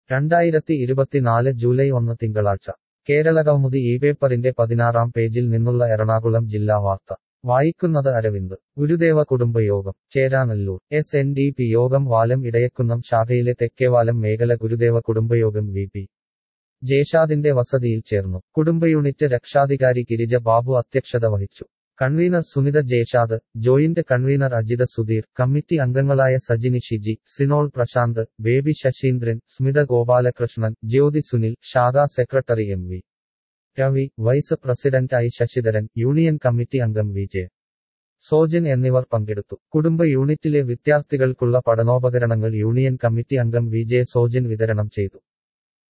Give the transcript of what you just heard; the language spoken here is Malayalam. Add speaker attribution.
Speaker 1: രണ്ടായിരത്തി ഇരുപത്തിനാല് ജൂലൈ ഒന്ന് തിങ്കളാഴ്ച കേരളകൗമുദി ഈ പേപ്പറിന്റെ പതിനാറാം പേജിൽ നിന്നുള്ള എറണാകുളം ജില്ലാ വാർത്ത വായിക്കുന്നത് അരവിന്ദ് ഗുരുദേവ കുടുംബയോഗം Cheranallur S N D P യോഗം വാലം ഇടയക്കുന്നം ശാഖയിലെ തെക്കേവാലം മേഖല ഗുരുദേവ കുടുംബയോഗം വി പി ജേഷാദിന്റെ വസതിയിൽ ചേർന്നു കുടുംബ യൂണിറ്റ് രക്ഷാധികാരി ഗിരിജ ബാബു അധ്യക്ഷത വഹിച്ചു convener Sunitha Jeshad joint convener Ajitha Sudheer committee അംഗങ്ങളായ സജിനി ഷിജി സിനോൾ പ്രശാന്ത് ബേബി ശശീന്ദ്രൻ സ്മിത ഗോപാലകൃഷ്ണൻ ജ്യോതി സുനിൽ ശാഖാ secretary M V Ravi vice president I Sasidharan union committee അംഗം വി ജെ സോജൻ എന്നിവർ പങ്കെടുത്തു കുടുംബ യൂണിറ്റിലെ വിദ്യാർത്ഥികൾക്കുള്ള പഠനോപകരണങ്ങൾ യൂണിയൻ കമ്മിറ്റി അംഗം വി ജെ സോജൻ വിതരണം ചെയ്തു